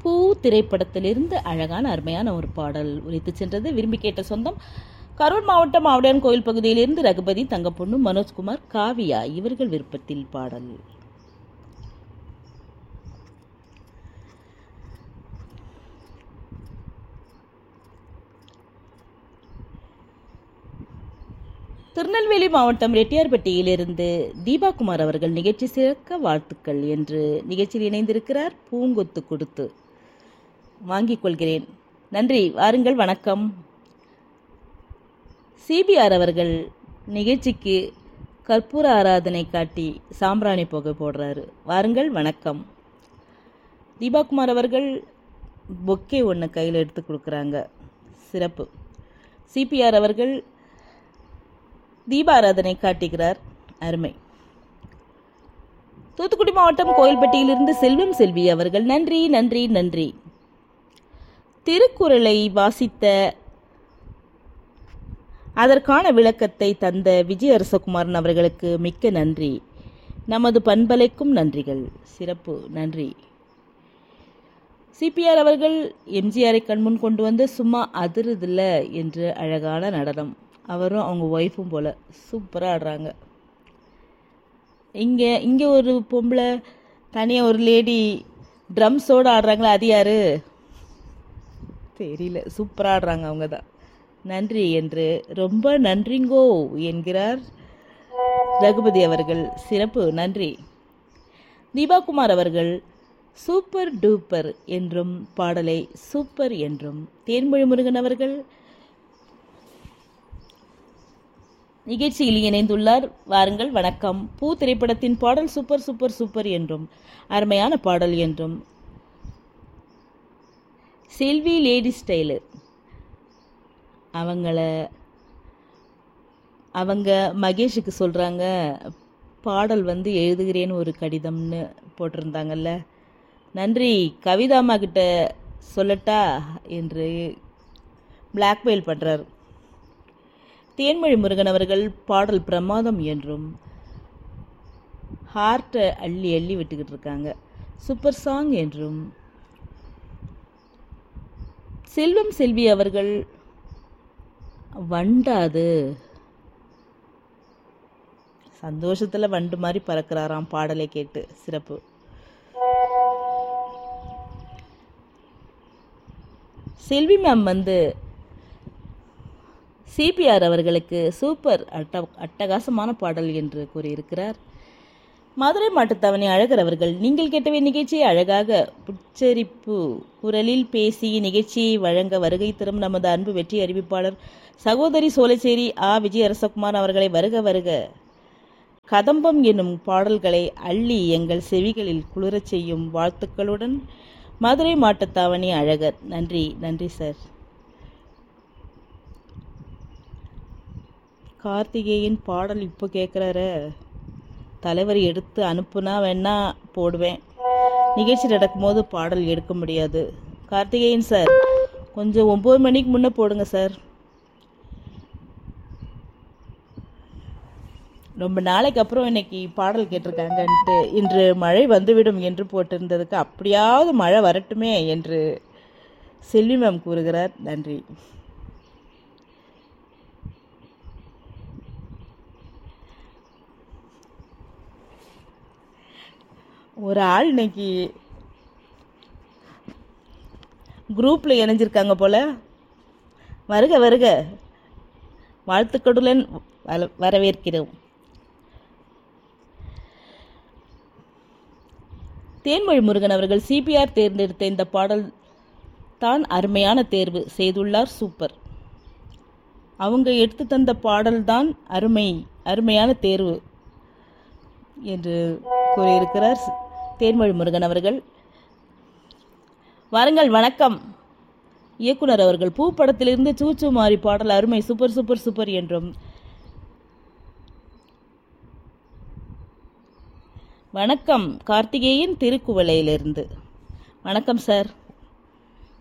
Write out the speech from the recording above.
பூ திரைப்படத்திலிருந்து அழகான அருமையான ஒரு பாடல் உரைத்து சென்றது விரும்பி கேட்ட சொந்தம் கரூர் மாவட்டம் ஆவுடையான் கோயில் பகுதியிலிருந்து ரகுபதி தங்கப்பொண்ணு மனோஜ்குமார் காவியா இவர்கள் விருப்பத்தில் பாடல் திருநெல்வேலி மாவட்டம் ரெட்டியார்பட்டியிலிருந்து தீபாகுமார் அவர்கள் நிகழ்ச்சி சிறக்க வாழ்த்துக்கள் என்று நிகழ்ச்சியில் இணைந்திருக்கிறார் பூங்கொத்து கொடுத்து வாங்கிக் கொள்கிறேன் நன்றி வாருங்கள் வணக்கம் சிபிஆர் அவர்கள் நிகழ்ச்சிக்கு கற்பூர ஆராதனை காட்டி சாம்பிராணி புகை போடுறாரு வாருங்கள் வணக்கம் தீபாகுமார் அவர்கள் பொக்கே ஒன்று கையில் எடுத்து கொடுக்குறாங்க சிறப்பு சிபிஆர் அவர்கள் தீபாராதனை காட்டுகிறார் அருமை தூத்துக்குடி மாவட்டம் கோயில்பட்டியிலிருந்து செல்வம் செல்வி அவர்கள் நன்றி நன்றி நன்றி திருக்குறளை வாசித்த அதற்கான விளக்கத்தை தந்த விஜய் அரசகுமாரன் அவர்களுக்கு மிக்க நன்றி நமது பண்பலைக்கும் நன்றிகள் சிறப்பு நன்றி சிபிஆர் அவர்கள் எம்ஜிஆரை கண்முன் கொண்டு வந்து சும்மா அதிருதில்ல என்று அழகான நடனம் அவரும் அவங்க ஒய்ஃபும் போல் சூப்பராக ஆடுறாங்க இங்கே இங்கே ஒரு பொம்பளை தனியாக ஒரு லேடி ட்ரம்ஸோடு ஆடுறாங்களா அது யாரு தெரியல சூப்பராக ஆடுறாங்க அவங்க தான் நன்றி என்று ரொம்ப நன்றிங்கோ என்கிறார் ரகுபதி அவர்கள் சிறப்பு நன்றி தீபாகுமார் அவர்கள் சூப்பர் டூப்பர் என்றும் பாடலை சூப்பர் என்றும் தேன்மொழி முருகன் அவர்கள் நிகழ்ச்சியில் இணைந்துள்ளார் வாருங்கள் வணக்கம் பூ திரைப்படத்தின் பாடல் சூப்பர் சூப்பர் சூப்பர் என்றும் அருமையான பாடல் என்றும் செல்வி லேடி ஸ்டைலு அவங்கள அவங்க மகேஷுக்கு சொல்கிறாங்க பாடல் வந்து எழுதுகிறேன்னு ஒரு கடிதம்னு போட்டிருந்தாங்கல்ல நன்றி கவிதாம்மா கிட்ட சொல்லட்டா என்று பிளாக்மெயில் பண்ணுறார் தேன்மொழி முருகன் அவர்கள் பாடல் பிரமாதம் என்றும் ஹார்ட்டை அள்ளி அள்ளி விட்டுக்கிட்டு இருக்காங்க சூப்பர் சாங் என்றும் செல்வம் செல்வி அவர்கள் வண்டாது சந்தோஷத்தில் வண்டு மாதிரி பறக்கிறாராம் பாடலை கேட்டு சிறப்பு செல்வி மேம் வந்து சிபிஆர் அவர்களுக்கு சூப்பர் அட்ட அட்டகாசமான பாடல் என்று கூறியிருக்கிறார் மதுரை மாட்டுத்தவணை அழகர் அவர்கள் நீங்கள் கேட்டவை நிகழ்ச்சியை அழகாக உச்சரிப்பு குரலில் பேசி நிகழ்ச்சியை வழங்க வருகை தரும் நமது அன்பு வெற்றி அறிவிப்பாளர் சகோதரி சோலைச்சேரி ஆ விஜய் அரசகுமார் அவர்களை வருக வருக கதம்பம் என்னும் பாடல்களை அள்ளி எங்கள் செவிகளில் குளிரச் செய்யும் வாழ்த்துக்களுடன் மதுரை மாட்டுத்தாவணி அழகர் நன்றி நன்றி சார் கார்த்திகேயன் பாடல் இப்போ கேட்குறார தலைவர் எடுத்து அனுப்புனா வேணா போடுவேன் நிகழ்ச்சி நடக்கும்போது பாடல் எடுக்க முடியாது கார்த்திகேயன் சார் கொஞ்சம் ஒம்பது மணிக்கு முன்னே போடுங்க சார் ரொம்ப நாளைக்கு அப்புறம் இன்னைக்கு பாடல் கேட்டிருக்காங்கன்ட்டு இன்று மழை வந்துவிடும் என்று போட்டிருந்ததுக்கு அப்படியாவது மழை வரட்டுமே என்று செல்வி மேம் கூறுகிறார் நன்றி ஒரு ஆள் இன்னைக்கு குரூப்பில் இணைஞ்சிருக்காங்க போல வருக வருக வாழ்த்துக்களுடன் வர- வரவேற்கிறோம் தேன்மொழி முருகன் அவர்கள் சிபிஆர் தேர்ந்தெடுத்த இந்த பாடல் தான் அருமையான தேர்வு செய்துள்ளார் சூப்பர் அவங்க எடுத்து தந்த பாடல் தான் அருமை அருமையான தேர்வு என்று கூறியிருக்கிறார் ஸ்- தேன்மொழி முருகன் அவர்கள் வாருங்கள் வணக்கம் இயக்குனர் அவர்கள் பூ படத்திலிருந்து சூச்சு மாறி பாடல் அருமை சூப்பர் சூப்பர் சூப்பர் என்றும் வணக்கம் கார்த்திகேயன் திருக்குவளையிலிருந்து வணக்கம் சார்